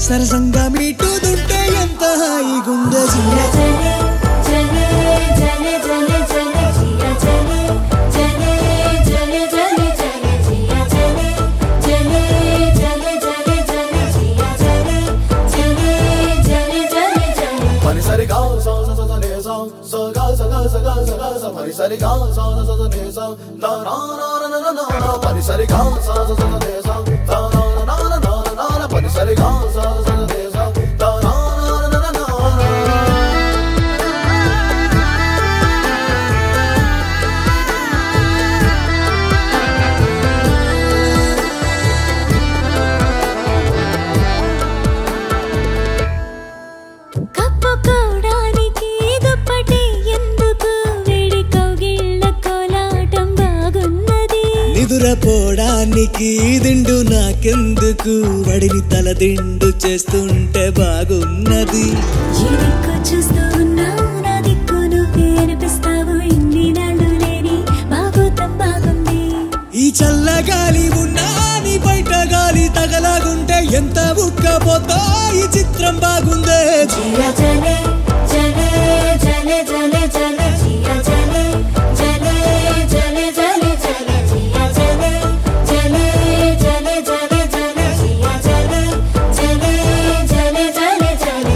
సరసంగా మీటుదుంటే ఎంత హాయిగుందో జియా జలే జలే జలే జలే జలే జియా జలే జలే జలే జలే జలే జియా జలే జలే జలే జలే జలే జియా జలే జలే జలే జలే జలే పని సరి గా సా సా సా సా నే సా సా గా సా గా సా గా సా గా సా పని సరి గా సా సా సా సా నే సా నా నా నా నా నా నా నా పని సరి గా సా సా సా సా నే సా నా నా నా నా నా నా నా పని సరి గా సా సా సా నే సా నా నా నా నా నా నా కప్పుకోవడానికి దుప్పటి ఎందుకు వేడి కౌగిళ్ళ కోలాటం బాగున్నది నిదురపోవడానికి దిండు నాకెందుకు వడిని తల దిండు చేస్తుంటే బాగున్నది ఏ దిక్కు చూస్తూ ఉన్నావు నా దిక్కు నువ్వే అనిపిస్తావు ఇన్ని నాళ్ళు లేని బాగోతం బాగుంది ఈ చల్లగాలి ఉన్నా నీ బయట గాలి తగలాగుంటే ఎంత ఉక్కపోతా ఈ చిత్రం బాగుందే జియా జలే జలే జలే జలే జలే జియా జలే జలే జలే జలే జలే జియా జలే జలే జలే జలే జలే జియా జలే జలే జలే జలే జలే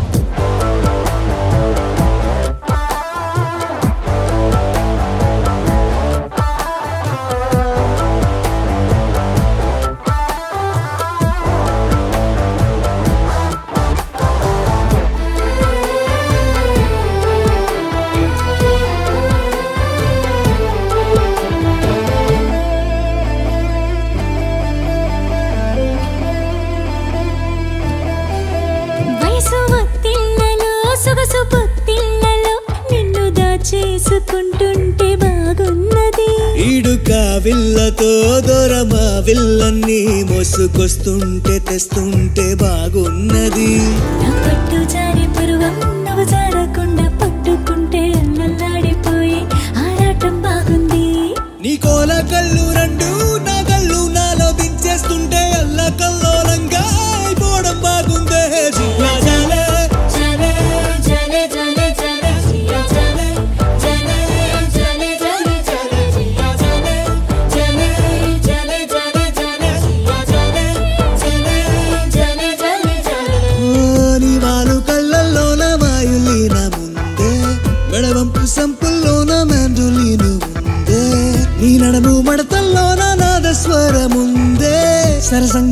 వయసు ఒత్తిళ్లలో సొగసు పొత్తిళ్లలో నిన్ను దాచేసుకుంటుంటే బాగున్నది ఈడుక విల్లతో దూరమా విల్లన్ని మోసుకొస్తుంటే తెస్తుంటే బాగున్నది నా పట్టు జారి పరువం నువ్వు జారకుండా పట్టుకుంటే అల్లల్లాడిపోయి ఆరాటం బాగుంది నీ కోల కళ్ళు రెండు నా కళ్ళు నాలో దించేస్తుంటే అల్ల కల్లోలంగా అయిపోవడం బాగుందే జియా జాలే. జలే జలే జలే జలే జియా జలే జలే జలే జలే జలే జియా జలే జలే జలే జలే జలే జియా జలే జలే జలే జలే జలే ఓ, నీ వాలు కళ్ళల్లోన వాయులీన ముందే మెడవంపు సంపుల్లోన మెండులీను ఉందే నీ నడము మడతల్లోన నాద స్వరముందే సరసంగా